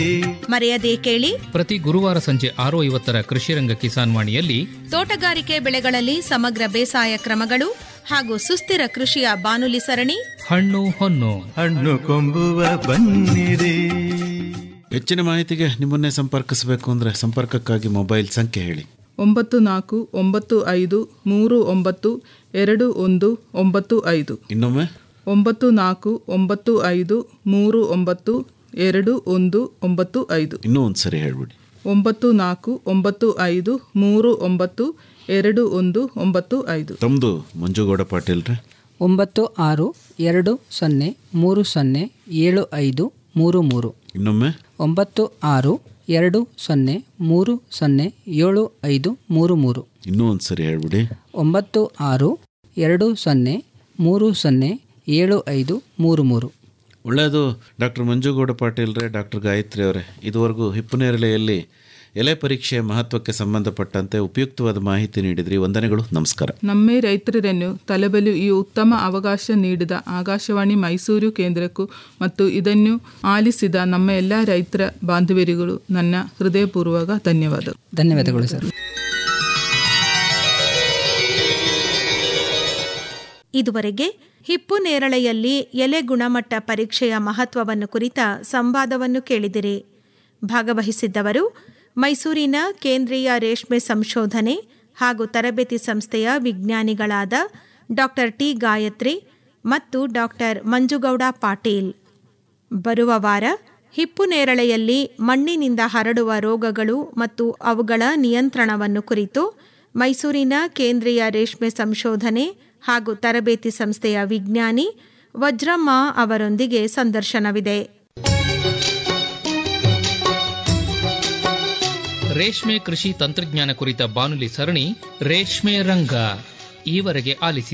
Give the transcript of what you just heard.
ಮರೆಯದೇ ಕೇಳಿ ಪ್ರತಿ ಗುರುವಾರ ಸಂಜೆ ಆರು ಐವತ್ತರ ಕೃಷಿರಂಗ ಕಿಸಾನ್ ವಾಣಿಯಲ್ಲಿ ತೋಟಗಾರಿಕೆ ಬೆಳೆಗಳಲ್ಲಿ ಸಮಗ್ರ ಬೇಸಾಯ ಕ್ರಮಗಳು ಹಾಗೂ ಸುಸ್ಥಿರ ಕೃಷಿಯ ಬಾನುಲಿ ಸರಣಿ ಹಣ್ಣು ಹೊನ್ನು ಹಣ್ಣು ಕೊಂಬುವ ಬನ್ನಿರಿ ಹೆಚ್ಚಿನ ಮಾಹಿತಿಗೆ ನಿಮ್ಮನ್ನೇ ಸಂಪರ್ಕಿಸಬೇಕು ಅಂದರೆ ಸಂಪರ್ಕಕ್ಕಾಗಿ ಮೊಬೈಲ್ ಸಂಖ್ಯೆ ಹೇಳಿ ಒಂಬತ್ತು ನಾಲ್ಕು ಒಂಬತ್ತು ಐದು ಮೂರು ಒಂಬತ್ತು ಎರಡು ಒಂದು ಒಂಬತ್ತು ಐದು ಇನ್ನೊಮ್ಮೆ ಒಂಬತ್ತು ನಾಲ್ಕು ಒಂಬತ್ತು ಐದು ಮೂರು ಒಂಬತ್ತು ಎರಡು ಒಂದು ಒಂಬತ್ತು ಐದು ಇನ್ನೂ ಒಂದು ಸರಿ ಹೇಳ್ಬಿಡಿ ಒಂಬತ್ತು ನಾಲ್ಕು ಒಂಬತ್ತು ಐದು ಮೂರು ಒಂಬತ್ತು ಎರಡು ಒಂದು ಒಂಬತ್ತು ಐದು ತಮ್ಮದು ಮಂಜುಗೌಡ ಪಾಟೀಲ್ರೆ ಒಂಬತ್ತು ಆರು ಎರಡು ಸೊನ್ನೆ ಮೂರು ಸೊನ್ನೆ ಏಳು ಐದು ಮೂರು ಮೂರು ಇನ್ನೊಮ್ಮೆ ಒಂಬತ್ತು ಆರು ಎರಡು ಸೊನ್ನೆ ಮೂರು ಸೊನ್ನೆ ಏಳು ಐದು ಮೂರು ಮೂರು ಇನ್ನೂ ಒಂದು ಸರಿ ಹೇಳ್ಬಿಡಿ ಒಂಬತ್ತು ಆರು ಎರಡು ಸೊನ್ನೆ ಮೂರು ಸೊನ್ನೆ ಏಳು ಐದು ಮೂರು ಮೂರು ಒಳ್ಳೆಯದು ಡಾಕ್ಟರ್ ಮಂಜುಗೌಡ ಪಾಟೀಲ್ರೆ ಡಾಕ್ಟರ್ ಗಾಯತ್ರಿ ಅವರೇ ಇದುವರೆಗೂ ಹಿಪ್ಪುನೇರಳೆಯಲ್ಲಿ ಎಲೆ ಪರೀಕ್ಷೆಯ ಮಹತ್ವಕ್ಕೆ ಸಂಬಂಧಪಟ್ಟಂತೆ ಉಪಯುಕ್ತವಾದ ಮಾಹಿತಿ ನೀಡಿದ್ರಿ ವಂದನೆಗಳು ನಮಸ್ಕಾರ ನಮ್ಮೇ ರೈತರನ್ನು ತಲುಪಲು ಈ ಉತ್ತಮ ಅವಕಾಶ ನೀಡಿದ ಆಕಾಶವಾಣಿ ಮೈಸೂರು ಕೇಂದ್ರಕ್ಕೂ ಮತ್ತು ಇದನ್ನು ಆಲಿಸಿದ ನಮ್ಮ ಎಲ್ಲ ರೈತರ ಬಾಂಧವರಿಗಳು ನನ್ನ ಹೃದಯಪೂರ್ವಕ ಧನ್ಯವಾದ ಧನ್ಯವಾದಗಳು ಸರ್ ಇದುವರೆಗೆ ಹಿಪ್ಪು ನೇರಳೆಯಲ್ಲಿ ಎಲೆ ಗುಣಮಟ್ಟ ಪರೀಕ್ಷೆಯ ಮಹತ್ವವನ್ನು ಕುರಿತ ಸಂವಾದವನ್ನು ಕೇಳಿದಿರಿ ಭಾಗವಹಿಸಿದ್ದವರು ಮೈಸೂರಿನ ಕೇಂದ್ರೀಯ ರೇಷ್ಮೆ ಸಂಶೋಧನೆ ಹಾಗೂ ತರಬೇತಿ ಸಂಸ್ಥೆಯ ವಿಜ್ಞಾನಿಗಳಾದ ಡಾಕ್ಟರ್ ಟಿ ಗಾಯತ್ರಿ ಮತ್ತು ಡಾಕ್ಟರ್ ಮಂಜುಗೌಡ ಪಾಟೀಲ್ ಬರುವ ವಾರ ಹಿಪ್ಪು ನೇರಳೆಯಲ್ಲಿ ಮಣ್ಣಿನಿಂದ ಹರಡುವ ರೋಗಗಳು ಮತ್ತು ಅವುಗಳ ನಿಯಂತ್ರಣವನ್ನು ಕುರಿತು ಮೈಸೂರಿನ ಕೇಂದ್ರೀಯ ರೇಷ್ಮೆ ಸಂಶೋಧನೆ ಹಾಗೂ ತರಬೇತಿ ಸಂಸ್ಥೆಯ ವಿಜ್ಞಾನಿ ವಜ್ರಮ್ಮ ಅವರೊಂದಿಗೆ ಸಂದರ್ಶನವಿದೆ ರೇಷ್ಮೆ ಕೃಷಿ ತಂತ್ರಜ್ಞಾನ ಕುರಿತ ಬಾನುಲಿ ಸರಣಿ ರೇಷ್ಮೆ ರಂಗ ಈವರೆಗೆ ಆಲಿಸಿ